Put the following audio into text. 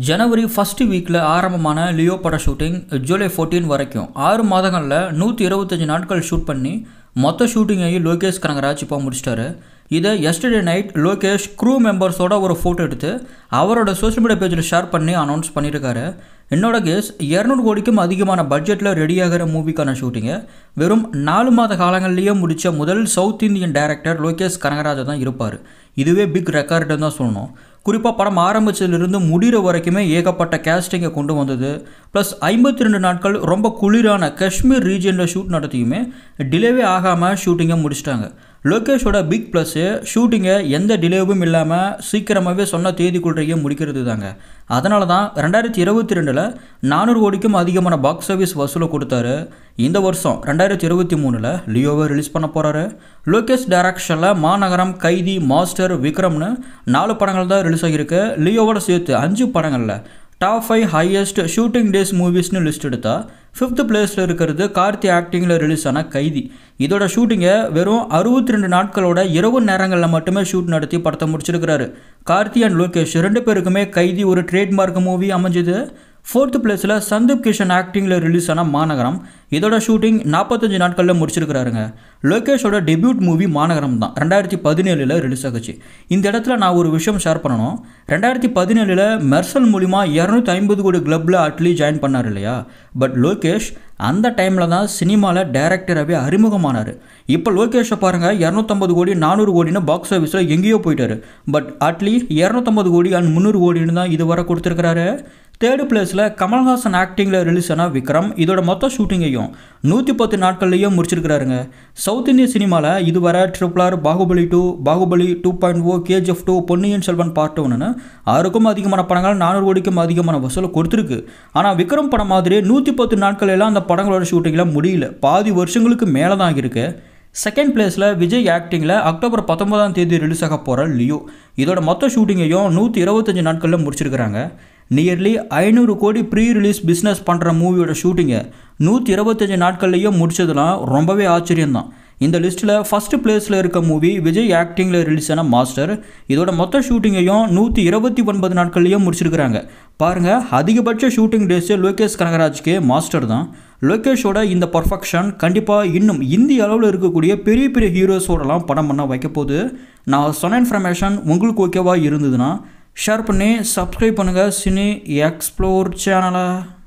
ஜனவரி first வீக்கில் ஆரம்பமான Leo பட ஷூட்டிங் ஜூலை 14 வரைக்கும் ஆறு மாதங்களில் நூற்றி இருபத்தஞ்சி நாட்கள் ஷூட் பண்ணி மொத்த ஷூட்டிங்கையும் லோகேஷ் கனகராஜ் இப்போ முடிச்சிட்டாரு இதை எஸ்டர்டே நைட் லோகேஷ் க்ரூ மெம்பர்ஸோட ஒரு ஃபோட்டோ எடுத்து அவரோட சோஷியல் மீடியா பேஜில் ஷேர் பண்ணி அனௌன்ஸ் பண்ணியிருக்காரு என்னோட கேஸ் இரநூறு கோடிக்கும் அதிகமான பட்ஜெட்டில் ரெடியாகிற மூவிக்கான ஷூட்டிங்கை வெறும் நாலு மாத காலங்கள்லேயே முடித்த முதல் சவுத் இந்தியன் டைரக்டர் லோகேஷ் கனகராஜா தான் இருப்பார் இதுவே பிக் ரெக்கார்டுன்னு தான் சொல்லணும் குறிப்பாக படம் ஆரம்பித்ததுலேருந்து முடிகிற வரைக்குமே ஏகப்பட்ட கேஸ்டிங்கை கொண்டு வந்தது ப்ளஸ் ஐம்பத்தி ரெண்டு நாட்கள் ரொம்ப குளிரான காஷ்மீர் ரீஜனில் ஷூட் நடத்தியுமே டிலேவே ஆகாமல் ஷூட்டிங்கை முடிச்சிட்டாங்க லோகேஷோட பிக் ப்ளஸ்ஸு ஷூட்டிங்கை எந்த டிலேவும் இல்லாமல் சீக்கிரமாகவே சொன்ன தேதிக்குள்ளேயே முடிக்கிறது தாங்க அதனால தான் ரெண்டாயிரத்தி இருபத்தி ரெண்டில் நானூறு கோடிக்கும் அதிகமான பாக்ஸ் ஆஃபீஸ் வசூலை கொடுத்தாரு இந்த வருஷம் ரெண்டாயிரத்தி இருபத்தி மூணில் லியோவை ரிலீஸ் பண்ண போகிறாரு லோகேஷ் டைரக்ஷனில் மாநகரம் கைதி மாஸ்டர் விக்ரம்னு நாலு படங்கள் தான் ரிலீஸ் ஆகியிருக்கு லியோவோட சேர்த்து அஞ்சு படங்களில் top five highest shooting days மூவிஸ்னு லிஸ்ட் எடுத்தால் ஃபிஃப்த் பிளேஸில் இருக்கிறது கார்த்தி ஆக்டிங்கில் ரிலீஸ் ஆன கைதி இதோட ஷூட்டிங்கை வெறும் அறுபத்தி ரெண்டு நாட்களோட இரவு நேரங்களில் மட்டுமே ஷூட் நடத்தி படத்தை முடிச்சிருக்கிறாரு கார்த்தி அண்ட் லோகேஷ் ரெண்டு பேருக்குமே கைதி ஒரு ட்ரேட்மார்க் மூவி அமைஞ்சது ஃபோர்த்து பிளேஸில் சந்தீப் கிஷன் ஆக்டிங்கில் ரிலீஸ் ஆன மாநகரம் இதோட ஷூட்டிங் நாற்பத்தஞ்சு நாட்களில் முடிச்சிருக்கிறாருங்க லோகேஷோட டெபியூட் மூவி மாநகரம் தான் ரெண்டாயிரத்தி பதினேழில் ரிலீஸ் ஆகுச்சு இந்த இடத்துல நான் ஒரு விஷயம் ஷேர் பண்ணணும் ரெண்டாயிரத்தி பதினேழில் மெர்சல் மூலிமா இரநூத்தி ஐம்பது கோடி கிளப்பில் அட்லி ஜாயின் பண்ணார் இல்லையா பட் லோகேஷ் அந்த டைமில் தான் சினிமாவில் டேரக்டராகவே அறிமுகமானார் இப்போ லோகேஷை பாருங்கள் இரநூத்தம்பது கோடி நானூறு கோடின்னு பாக்ஸ் ஆஃபீஸில் எங்கேயோ போயிட்டாரு பட் அட்லி இரநூத்தம்பது கோடி அண்ட் முந்நூறு கோடின்னு தான் இதுவரை கொடுத்துருக்கிறாரு தேர்டு பிளேஸில் கமல்ஹாசன் ஆக்டிங்கில் ரிலீஸ் ஆன விக்ரம் இதோட மொத்த ஷூட்டிங்கையும் நூற்றி பத்து நாட்கள்லேயும் முடிச்சிருக்கிறாருங்க சவுத் இந்திய சினிமாவில் இதுவரை triple R Baahubali two Baahubali two point O KGF two Ponniyin Selvan part ஒன்று ஆறுக்கும் அதிகமான படங்கள் நானூறு கோடிக்கும் அதிகமான வசூலை கொடுத்துருக்கு ஆனால் விக்ரம் படம் மாதிரி நூற்றி பத்து நாட்கள் எல்லாம் அந்த படங்களோட ஷூட்டிங்கில் முடியல பாதி வருஷங்களுக்கு மேலே தான் இருக்கு செகண்ட் பிளேஸில் விஜய் ஆக்டிங்கில் அக்டோபர் பத்தொன்பதாம் தேதி ரிலீஸ் ஆக போகிற லியோ இதோட மொத்த ஷூட்டிங்கையும் நூற்றி இருபத்தஞ்சு நாட்களில் முடிச்சிருக்கிறாங்க நியர்லி ஐநூறு கோடி ப்ரீ ரிலீஸ் பிஸ்னஸ் பண்ணுற மூவியோட ஷூட்டிங்கை நூற்றி இருபத்தஞ்சி நாட்கள்லேயும் முடிச்சதுலாம் ரொம்பவே ஆச்சரியம்தான் இந்த லிஸ்ட்டில் ஃபஸ்ட்டு பிளேஸில் இருக்க மூவி விஜய் ஆக்டிங்கில் ரிலீஸ் ஆன மாஸ்டர் இதோட மொத்த ஷூட்டிங்கையும் நூற்றி இருபத்தி ஒன்பது நாட்கள்லேயும் முடிச்சிருக்கிறாங்க பாருங்கள் அதிகபட்ச ஷூட்டிங் டேஸு லோகேஷ் கனகராஜ்க்கு மாஸ்டர் தான் லோகேஷோட இந்த பர்ஃபெக்ஷன் கண்டிப்பாக இன்னும் இந்திய அளவில் இருக்கக்கூடிய பெரிய பெரிய ஹீரோஸோடலாம் படம் பண்ண வைக்க போகுது நான் சொன்ன இன்ஃபர்மேஷன் உங்களுக்கு ஓகேவா இருந்ததுன்னா ஷேர் பண்ணி சப்ஸ்கிரைப் பண்ணுங்கள் சினி எக்ஸ்ப்ளோர் சேனலை